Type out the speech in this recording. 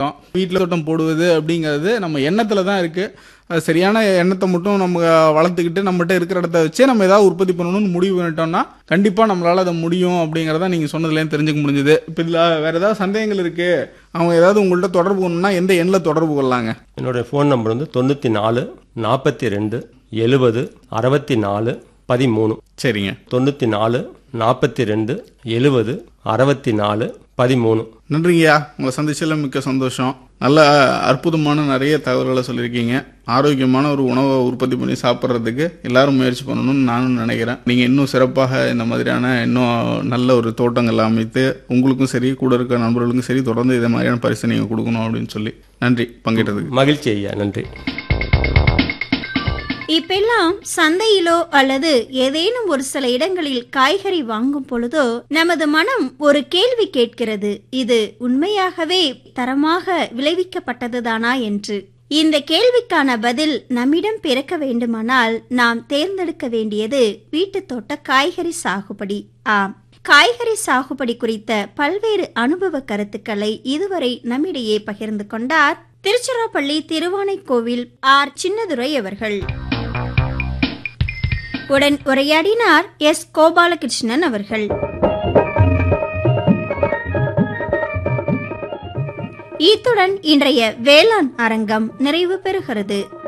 பண்ணுறோம் வீட்டில் தோட்டம் போடுவது அப்படிங்கிறது நம்ம எண்ணத்தில் தான் இருக்குது அது சரியான எண்ணத்தை மட்டும் நம்ம வளர்த்துக்கிட்டு நம்மகிட்ட இருக்கிற இடத்த வச்சே நம்ம ஏதாவது உற்பத்தி பண்ணணும்னு முடிவு பண்ணிட்டோம்னா கண்டிப்பாக நம்மளால் அதை முடியும் அப்படிங்கிறத நீங்கள் சொன்னதுலேருந்து தெரிஞ்சுக்க முடிஞ்சுது இப்போ இதில் வேறு ஏதாவது சந்தேகங்கள் இருக்குது அவங்க ஏதாவது உங்கள்கிட்ட தொடர்பு கொள்ளணும்னா எந்த எண்ணில் தொடர்பு கொள்ளலாங்க என்னுடைய ஃபோன் நம்பர் வந்து தொண்ணூற்றி நாலு நாற்பத்தி ரெண்டு எழுபது அறுபத்தி நாலு பதிமூணு சரிங்க தொண்ணூற்றி நாலு நாற்பத்தி ரெண்டு எழுபது அறுபத்தி நாலு பதிமூணு நன்றிங்கய்யா உங்களை சந்திச்சதுல மிக்க சந்தோஷம் நல்ல அற்புதமான நிறைய தகவல்களை சொல்லியிருக்கீங்க ஆரோக்கியமான ஒரு உணவை உற்பத்தி பண்ணி சாப்பிட்றதுக்கு எல்லாரும் முயற்சி பண்ணணும்னு நானும் நினைக்கிறேன் நீங்கள் இன்னும் சிறப்பாக இந்த மாதிரியான இன்னும் நல்ல ஒரு தோட்டங்கள் அமைத்து உங்களுக்கும் சரி கூட இருக்க நண்பர்களுக்கும் சரி தொடர்ந்து இதே மாதிரியான பரிசு நீங்கள் கொடுக்கணும் அப்படின்னு சொல்லி நன்றி பங்கேற்றதுக்கு மகிழ்ச்சி ஐயா நன்றி இப்பெல்லாம் சந்தையிலோ அல்லது ஏதேனும் ஒரு சில இடங்களில் காய்கறி வாங்கும் பொழுதோ நமது மனம் ஒரு கேள்வி கேட்கிறது இது உண்மையாகவே தரமாக விளைவிக்கப்பட்டதுதானா என்று இந்த கேள்விக்கான பதில் நம்மிடம் பிறக்க வேண்டுமானால் நாம் தேர்ந்தெடுக்க வேண்டியது வீட்டுத் தோட்ட காய்கறி சாகுபடி ஆம் காய்கறி சாகுபடி குறித்த பல்வேறு அனுபவ கருத்துக்களை இதுவரை நம்மிடையே பகிர்ந்து கொண்டார் திருச்சிராப்பள்ளி திருவானைக்கோவில் ஆர் சின்னதுரை அவர்கள் உடன் உரையாடினார் எஸ் கோபாலகிருஷ்ணன் அவர்கள் இத்துடன் இன்றைய வேளாண் அரங்கம் நிறைவு பெறுகிறது